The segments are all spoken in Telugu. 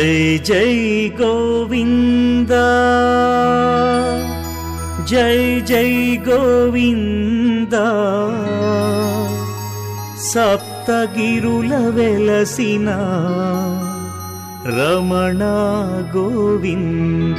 జై జై గోవింద జై జై గోవింద సప్తగిరుల వెలసిన రమణ గోవింద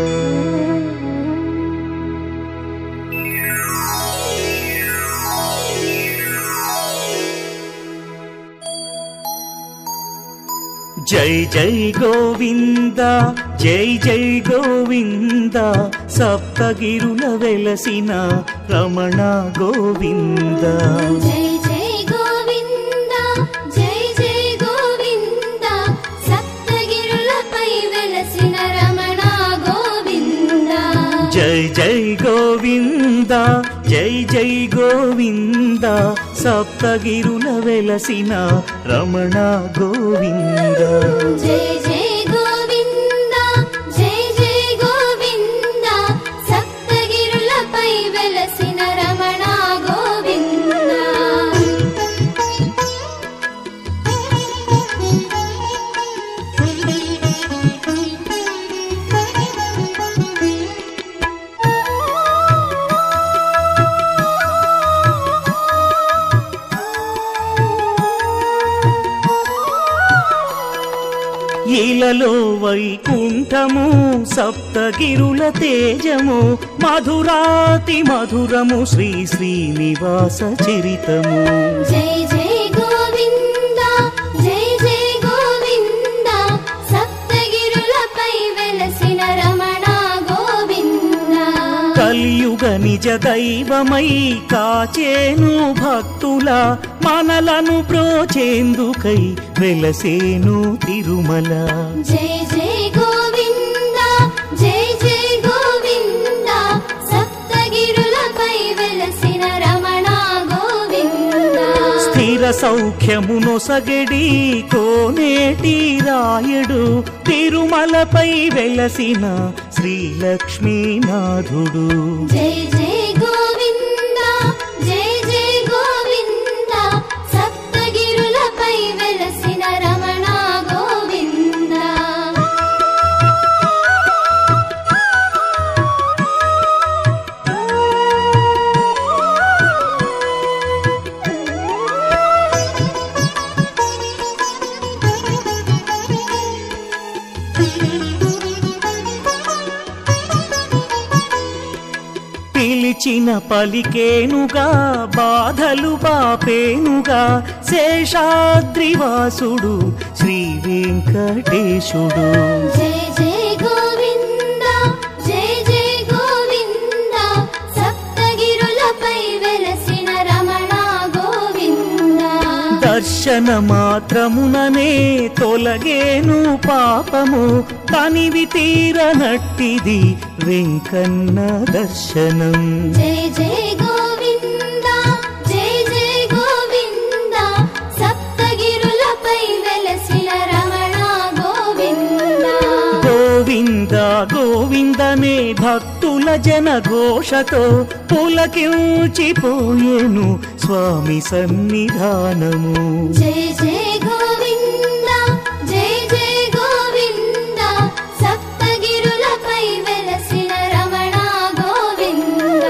జై జై గోవింద జై జై గోవింద సప్తగిరుల వెలసిన రమణ గోవింద జై జై గోవింద జై జై గోవింద సప్తగిరులపై వెలసిన రమణ గోవింద జై జై గోవింద జై జై గోవింద సప్తగిరుల వెలసిన రమణ గోవింద జై జై గోవింద జై జై గోవింద సప్తగిరులపై వెలసిన రమణ గోవింద ఈలలో వైకుంఠము సప్తగిరుల తేజము మధురాతి మధురము శ్రీ శ్రీనివాస చరితము జై జై గోవింద జై జై గోవింద సప్తగిరులపై వెలసిన రమణ గోవింద కలియుగ నిజ దైవమై కాచేను భక్తుల మనలను ప్రోచేందుకై వెలసేను తిరుమల జై జై గోవింద జై జై గోవింద సప్తగిరులపై వెలసిన రమణ గోవింద స్థిర సౌఖ్యమునొసగడి కోనేటి రాయడు తిరుమలపై వెలసిన శ్రీలక్ష్మీనాథుడు జై జై గోవింద జై జై గోవింద సప్తగిరులపై వెలసిన రమణ గోవింద పిలిచిన పలికేనుగా బాధలు బాపేనుగా శేషాద్రివాసుడు శ్రీ వెంకటేశుడు జై జై గోవింద జై జై గోవింద సప్తగిరులపై వెలసిన రమణ గోవింద దర్శన మాత్రముననే తొలగేను పాపము తనివి తీరనట్టిది వెంకన్న దర్శనం జై జై గోవింద జై జై గోవింద సప్తగిరులపై వెలసిన రమణ గోవింద గోవింద గోవిందనే భక్తుల జన ఘోషతో పులకించిపోయేను స్వామి సన్నిధానము జై జై గోవింద జై జై గోవింద సప్తగిరులపై వెలసిన రమణ గోవింద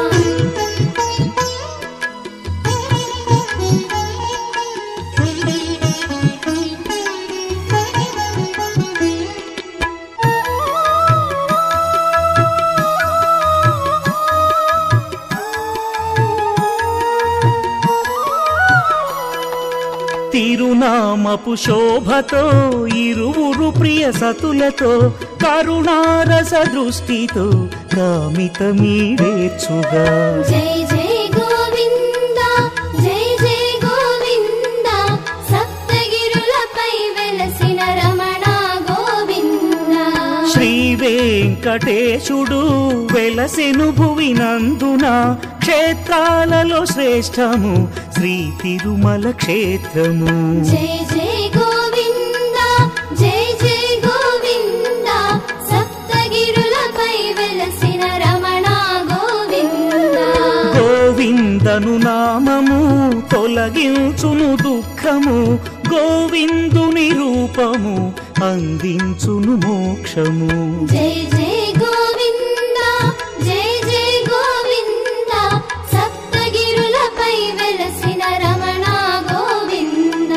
తిరునామపు శోభతో ఇరువురు ప్రియ సతులతో కరుణారస దృష్టితో కామితమీడేచ్చుగా జై జై గోవింద జై జై గోవింద సప్తగిరులపై వెలసిన రమణ గోవింద శ్రీ వెంకటేశుడు వెలసెను భువినందున క్షేత్రాలలో శ్రేష్టము శ్రీ తిరుమల క్షేత్రము జై జై గోవింద జై జై గోవింద సప్తగిరులపై వెలసిన రమణ గోవింద గోవిందను నామము తొలగించును దుఃఖము గోవిందుని రూపము అందించును మోక్షము జై జై గోవింద జై జై గోవింద సప్తగిరులపై వెలసిన రమణ గోవింద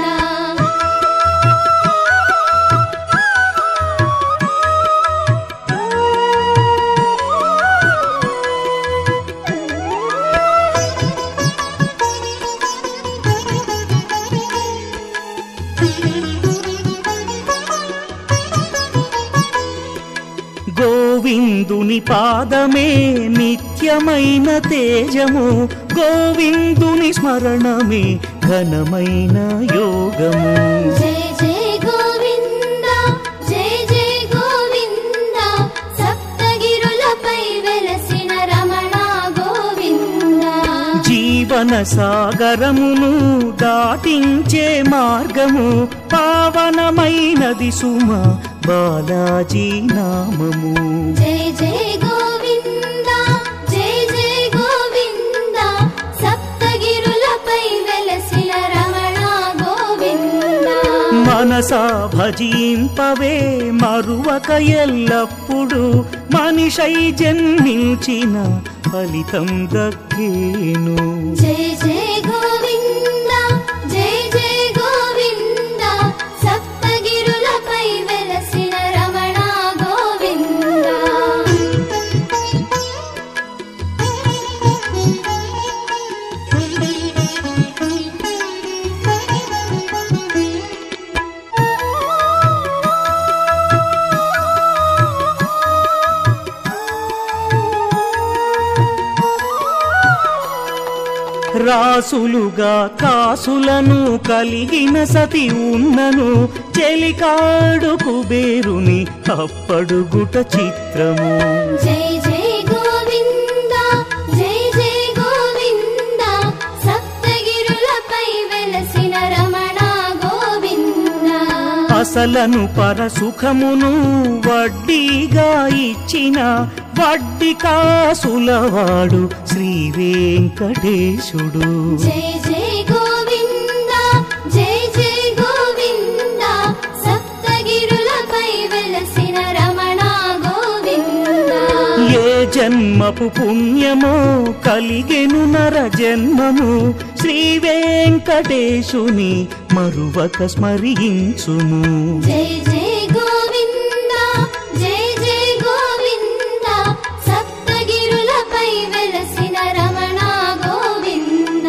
గోవిందుని పాదమే నిత్యమైన తేజము గోవిందుని స్మరణమే ఘనమైన యోగము జై జై గోవింద జై జై గోవింద సప్తగిరులపై వెలసిన రమణ గోవింద జీవన సాగరమును దాటించే మార్గము పావనమైనది సుమ బాలాజీ నామము జై జై గోవింద జై జై గోవింద సప్తగిరులపై వెలసిన రమణ గోవింద మనసా భజింపవే మరువక ఎల్లప్పుడు మనిషై జన్మించిన ఫలితం దక్కేను జై జై గోవింద జై జై గోవింద సప్తగిరులపై వెలసిన రమణ గోవింద రాసులుగా కాసులను కలిగిన సతి ఉన్నను చెలికాడు కుబేరుని అప్పడుగుట చిత్రము జై జై గోవింద జై జై గోవింద సప్తగిరులపై వెలసిన రమణ గోవింద అసలను పరసుఖమును వడ్డీగా ఇచ్చిన వడ్డీ కాసులవాడు శ్రీ వెంకటేశుడు జై జై గోవింద జై జై గోవింద సప్తగిరులపై వెలసిన రమణ గోవింద ఏ జన్మపు పుణ్యమో కలిగెను నర జన్మము శ్రీ వెంకటేశుని మరువక స్మరించుము జై జై గోవింద జై జై గోవింద సప్తగిరులపై వెలసిన రమణ గోవింద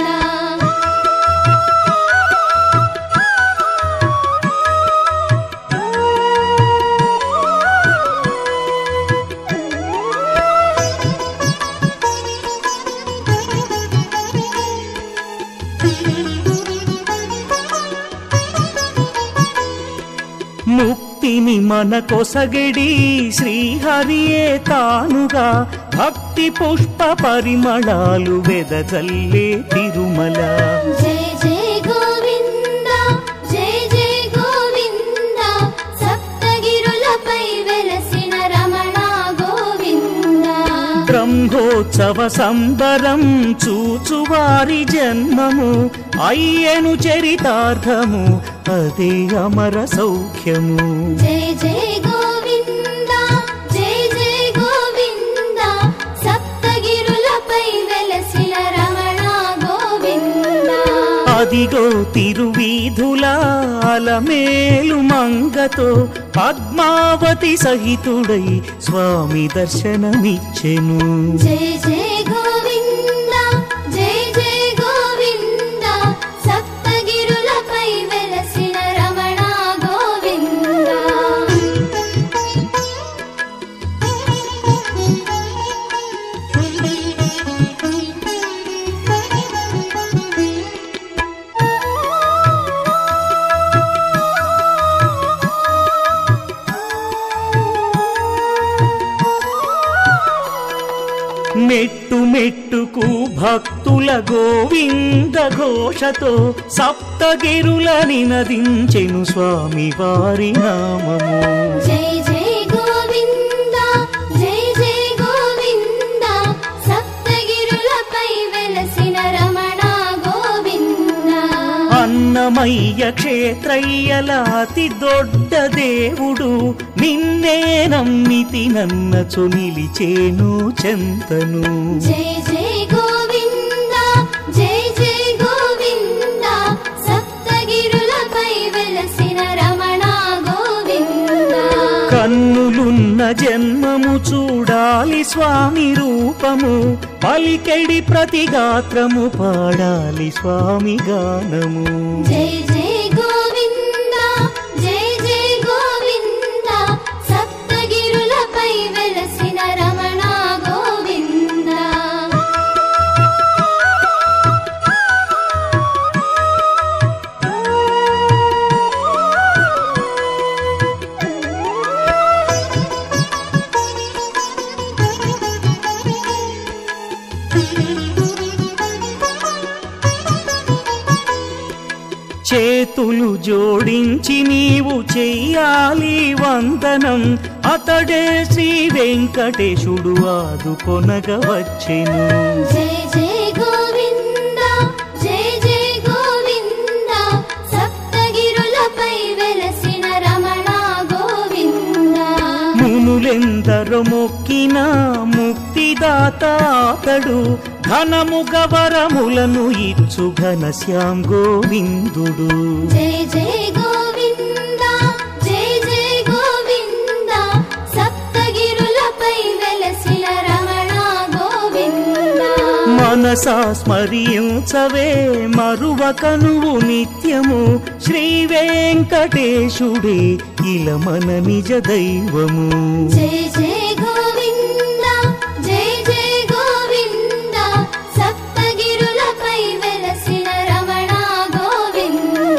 ముక్తిని మన కొసగడి శ్రీహరియే తానుగా భక్తి పుష్ప పరిమళాలు వెదజల్లే తిరుమల జై జై గోవింద జై జై గోవింద సప్తగిరులపై వెలసిన రమణ గోవింద బ్రహ్మోత్సవ సంబరం చూచువారి జన్మము అయ్యను చరితార్థము అదే అమర సౌఖ్యము జై జై గోవింద జై జై గోవింద సప్తగిరులపై వెలసిన రమణ గోవింద అదిగో తిరువీధుల అలమేలు మంగతో పద్మావతి సహితుడై స్వామి దర్శనమిచ్చెను జై జై గోవింద జై జై గోవింద సప్తగిరులపై వెలసిన రమణ గోవింద మెట్టు మెట్టుకు భక్తుల గోవింద ఘోషతో సప్తగిరుల నినదించెను స్వామి వారి నామము జై జై గోవింద జై జై గోవింద సప్తగిరులపై వెలసిన రమణ గోవింద అన్నమయ అన్నమయ్య క్షేత్రయ్యల అతి దొడ్డ దేవుడు నిన్నే నమ్మితి నన్నచు నిలిచేను చెంతను జై జై గోవింద జై జై గోవింద సప్తగిరులపై వెలసిన రమణ గోవింద కన్నులున్న జన్మము చూడాలి స్వామి రూపము పలికెడి ప్రతి గాత్రము పాడాలి స్వామి గానము జై జై గోవింద జై జై గోవింద సప్తగిరులపై వెలసిన రమణ గోవింద చేతులు జోడించి నీవు చెయ్యాలి వందనం అతడే శ్రీ వెంకటేశుడు ఆదుకొనగ వచ్చెను జై జై గోవింద జై జై గోవింద సప్తగిరులపై వెలసిన రమణ గోవింద మునులెందరో మొక్కిన ముక్తిదాత అతడు ఘనము గవరములను ఇచ్చు ఘనశ్యాం గోవిందుడు జై జై గోవింద జై జై గోవింద సప్తగిరులపై వెలసిన రమణ గోవింద మనసా స్మరించవే మరువక నువ్వు నిత్యము శ్రీ వెంకటేశుడే ఇలమన నిజ దైవము జై జై గోవింద జై జై గోవింద సప్తగిరులపై వెలసిన రమణ గోవింద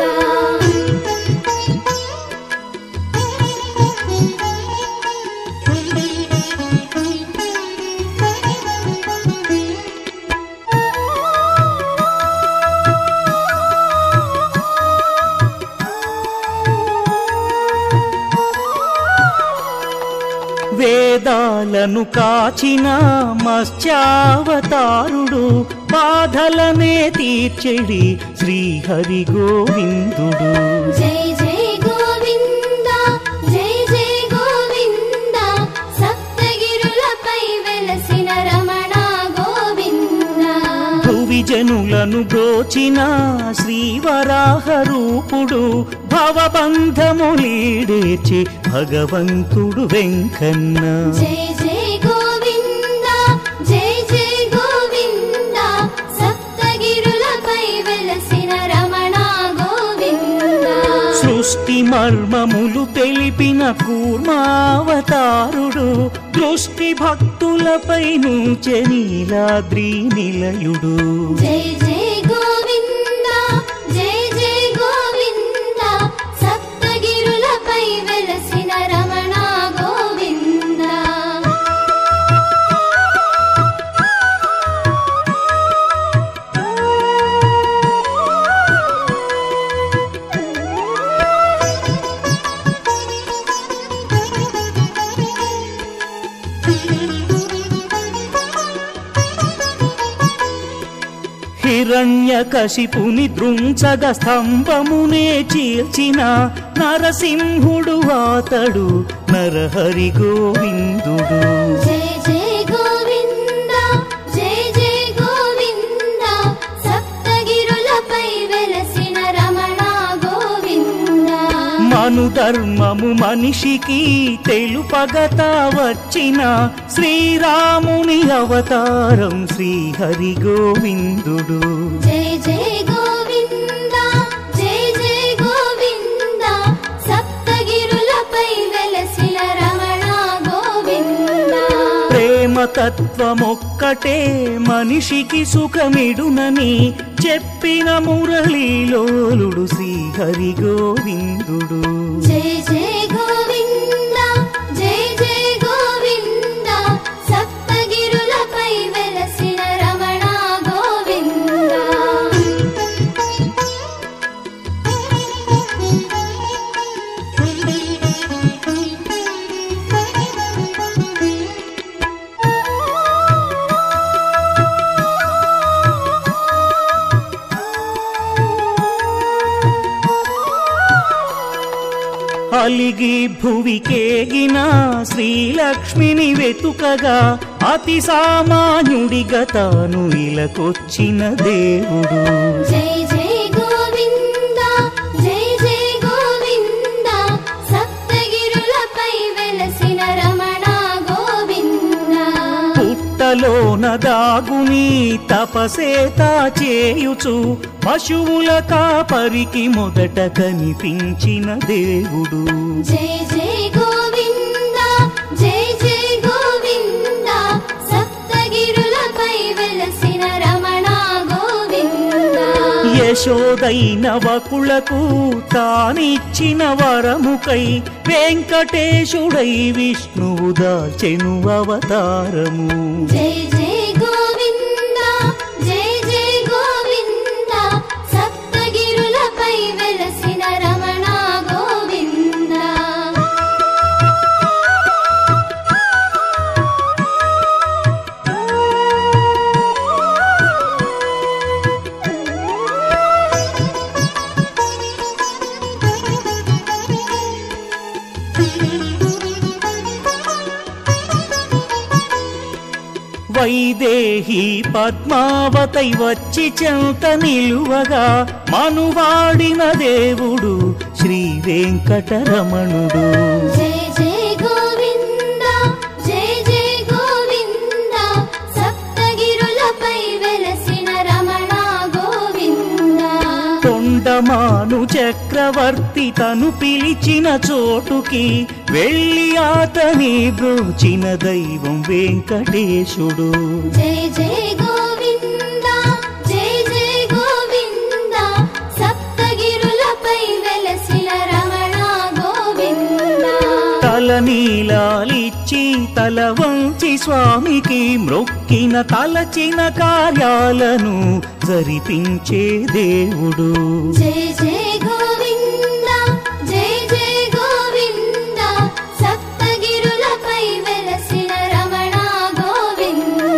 వేదాలను కాచిన మత్స్యావతారుడు బాధలనే తీర్చెడి శ్రీహరి గోవిందుడు జై జై గోవింద జై జై గోవింద సప్తగిరులపై వెలసిన రమణ గోవింద భువి జనులను బ్రోచిన శ్రీవరాహ రూపుడు భవబంధములీడేచి భగవంతుడు వెంకన్న జై జై గోవింద జై జై గోవింద సప్తగిరులపై వెలసిన రమణ గోవింద సృష్టి మర్మములు తెలిపిన కూర్మావతారుడు దృష్టి భక్తులపై నుంచె నీలాద్రి నిలయుడు జై జై గోవింద జై జై గోవింద సప్తగిరులపై వెలసిన రమణ గోవింద హిరణ్య కశిపుని దృంచగ స్తంభమునే చీల్చిన నరసింహుడు అతడు నరహరి గోవిందుడు జై జై గోవింద జై జై గోవింద సప్తగిరులపై వెలసిన రమణ గోవింద మను ధర్మము మనిషికి తెలుపగత వచ్చిన శ్రీరాముని అవతారం శ్రీహరి గోవిందుడు జై జై గోవింద జై జై గోవింద సప్తగిరులపై వెలసిన రమణ గోవింద ప్రేమ తత్వమొక్కటే మనిషికి సుఖమిడునని చెప్పిన మురళీలోలుడు శ్రీహరి గోవిందుడు జై జై గోవింద జై జై గోవింద సప్తగిరులపై వెలసిన రమణ గోవింద అలిగి భువికేగిన శ్రీలక్ష్మిని వెతుకగా అతి సామాన్యుడిగా తాను ఇలకొచ్చిన దేవుడు జై జై గోవింద జై జై గోవింద సప్తగిరులపై వెలసిన రమణ గోవింద పుట్టలోన దాగుని తపసేత చేయుచు పశువుల కాపరికి మొదట కనిపించిన దేవుడు జై జై గోవింద జై జై గోవింద సప్తగిరులపై వెలసిన రమణ గోవింద యశోదైన వకులకు తానిచ్చిన వరముకై వెంకటేశుడై విష్ణువు దాచెను అవతారము జై జై గోవింద జై జై గోవింద సప్తగిరులపై వెలసిన రమణ గోవింద వైదేహి పద్మావతై వచ్చి చెంత నిలువగా మనువాడిన దేవుడు శ్రీ వెంకటరమణుడు జై జై గోవింద జై జై గోవింద సప్తగిరులపై వెలసిన రమణ గోవింద తొండమాను చక్రవర్తి తను పిలిచిన చోటుకి వెళ్ళి అతని బ్రోచిన దైవం వెంకటేశుడు జై జై గోవింద జై జై గోవింద సప్తగిరులపై వెలసిన రమణ గోవింద తలనీలాలిచ్చి తల వంచి స్వామికి మ్రొక్కిన తలచిన కార్యాలను జరిపించే దేవుడు జై జై గోవింద జై జై గోవింద సప్తగిరులపై వెలసిన రమణ గోవింద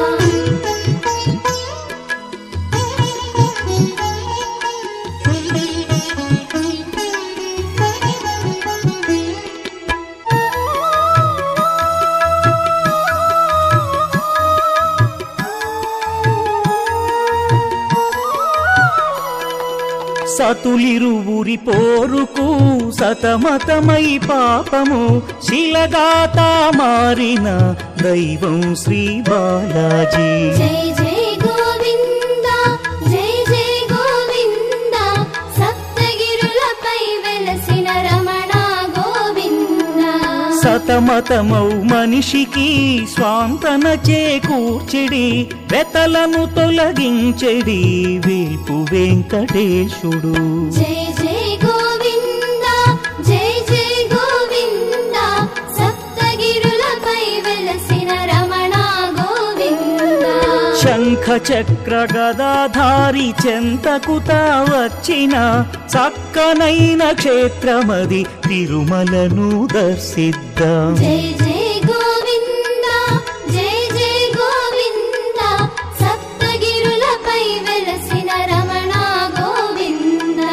సతులిరువురి పోరుకు సతమతమై పాపము శిలగాతా మారిన దైవం శ్రీ బాలాజీ జై జై గోవింద జై జై గోవింద సప్తగిరులపై వెలసిన రమణ గోవింద సతమతమౌ మనిషికి స్వాంతన చేకూర్చెడి వెతలను తొలగించెడి వేల్పు వెంకటేశుడు జై జై గోవింద జై జై గోవింద సప్తగిరులపై వెలసిన రమణ గోవింద శంఖ చక్ర గదాధారి చెంతకుత వచ్చిన చక్కనైన క్షేత్రమది తిరుమలను దర్శిద్దాం జై జై గోవింద జై జై గోవింద సప్తగిరులపై వెలసిన రమణ గోవింద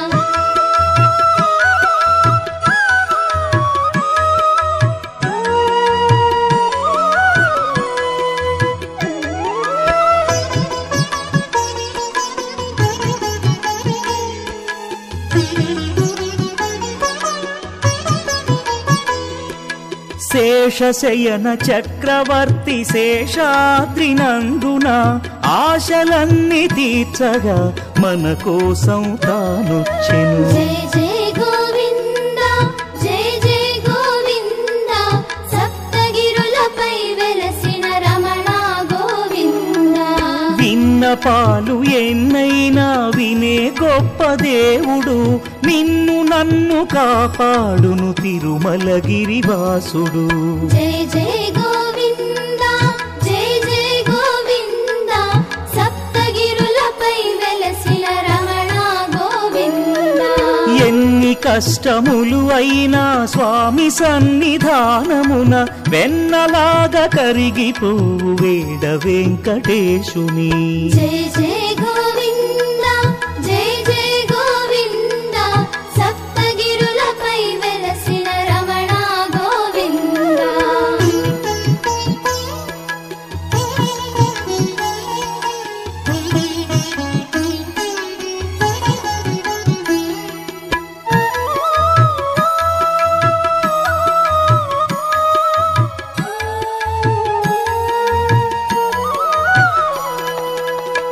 శేషశయన చక్రవర్తి శేషాద్రినందున ఆశలన్నీ తీర్చగా మన కోసం తానొచ్చెను జై జై గోవింద జై జై గోవింద సప్తగిరులపై వెలసిన రమణ గోవింద విన్నపాలు ఎన్నైనా వినే గొప్ప దేవుడు నిన్ను నన్ను కాపాడును తిరుమలగిరివాసుడు జై జై గోవింద జై జై గోవింద సప్తగిరులపై వెలసిన రమణ గోవింద ఎన్ని కష్టములు అయినా స్వామి సన్నిధానమున వెన్నలాగా కరిగిపోవు వేడ వెంకటేశుని జై జై గోవింద జై జై గోవింద సప్తగిరులపై వెలసిన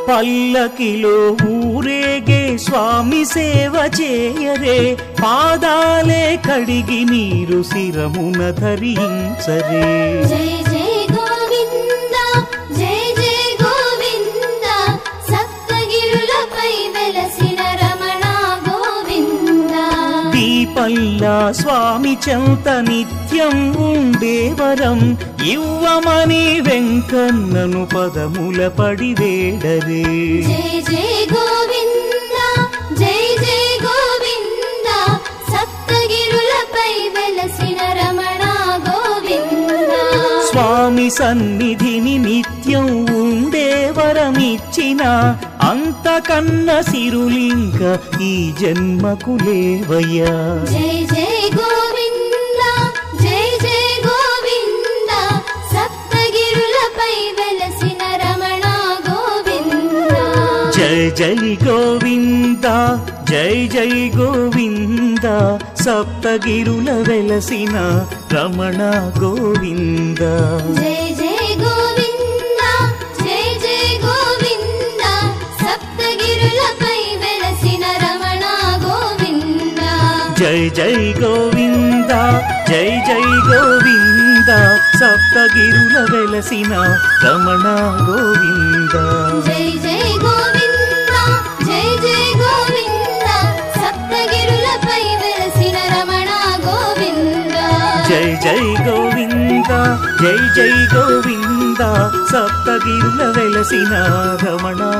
పల్లకిలో ఊరేగే స్వామి సేవ చేయరే పాదాలే కడిగి మీరు శిరమున ధరించరే జై జై గోవింద జై జై గోవింద సప్తగిరులపై వెలసిన రమణ గోవింద దీపల్లా స్వామి చెంత నిత్యం ఉండేవరం ఇవ్వమని వెంకన్నను పదముల పడి వేడరే జై జై గోవింద జై జై గోవింద సప్తగిరులపై వెలసిన రమణ గోవింద స్వామి సన్నిధిని నిత్యం ఉండేవరమిచ్చిన అంతకన్న సిరులింక ఈ జన్మకు లేవయ్యా జై జై గోవింద జై జై గోవింద సప్తగిరులపై వెలసిన రమణ గోవింద జై జై గోవింద జై జై గోవింద సప్తగిరుల వెలసిన రమణ గోవింద జై జై గోవింద జై జై గోవింద సప్తగిరులపై వెలసిన రమణ గోవింద జై జై గోవింద జై జై గోవింద సప్తగిరుల వెలసిన రమణ గోవింద జై జై గోవింద జై జై గోవింద సప్తగిరులపై వెలసిన రమణ గోవింద జై జై గోవింద జై జై గోవింద సప్తగిరుల వెలసిన రమణ